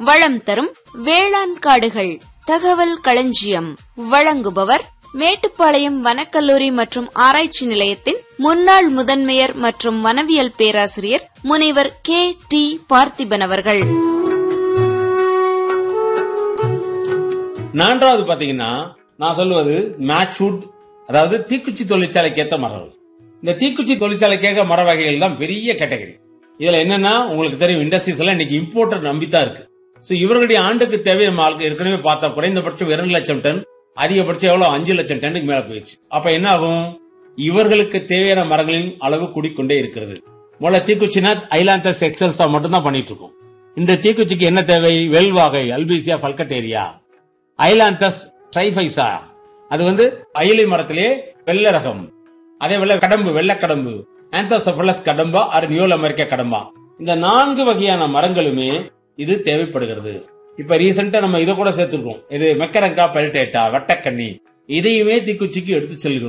வளம் தரும் வேளாண் காடுகள் தகவல் களஞ்சியம் வழங்குபவர் மேட்டுப்பாளையம் வனக்கல்லூரி மற்றும் ஆராய்ச்சி நிலையத்தின் முன்னாள் முதன்மையர் மற்றும் வனவியல் பேராசிரியர் முனைவர் கே டி பார்த்திபன் அவர்கள் நான்காவது பாத்தீங்கன்னா நான் சொல்லுவது மேட்ச்வுட் அதாவது தீக்குச்சி தொழிற்சாலைக்கு ஏத்த மரங்கள் இந்த தீக்குச்சி தொழிற்சாலைக்கு ஏற்ற மர வகைகள் தான் பெரிய கேட்டகரி இதுல என்னன்னா உங்களுக்கு தெரியும் இண்டஸ்ட்ரீஸ் எல்லாம் இன்னைக்கு இம்போர்ட்டர் நம்பித்தான் இருக்கு சோ இவர்களுடைய ஆண்டுக்கு தேவை நம்ம ஆளுக்கு ஏற்கனவே பார்த்தா குறைந்தபட்சம் இரண்டு லட்சம் டன் அதிகபட்சம் எவ்வளவு அஞ்சு லட்சம் டன்னுக்கு மேல போயிடுச்சு அப்ப என்ன ஆகும் இவர்களுக்கு தேவையான மரங்களின் அளவு கூடிக்கொண்டே இருக்கிறது முதல்ல தீக்குச்சினா ஐலாந்தஸ் எக்ஸல்ஸா மட்டும் தான் பண்ணிட்டு இருக்கோம் இந்த தீக்குச்சிக்கு என்ன தேவை வெல்வாகை அல்பீசியா பல்கட்டேரியா ஐலாந்தஸ் ட்ரைஃபைசா அது வந்து அயிலை மரத்திலே வெள்ளை ரகம் அதே போல கடம்பு வெள்ளை கடம்பு ஆந்தோசபலஸ் கடம்பா ஆர் நியூல் அமெரிக்கா கடம்பா இந்த நான்கு வகையான மரங்களுமே இது தேவைப்படுகிறது இப்ப ரீசெண்டா நம்ம இதை கூட சேர்த்திருக்கோம் இது மெக்கரங்கா பெல்டேட்டா வட்டக்கண்ணி இதையுமே தீக்குச்சிக்கு எடுத்து செல்கிறோம்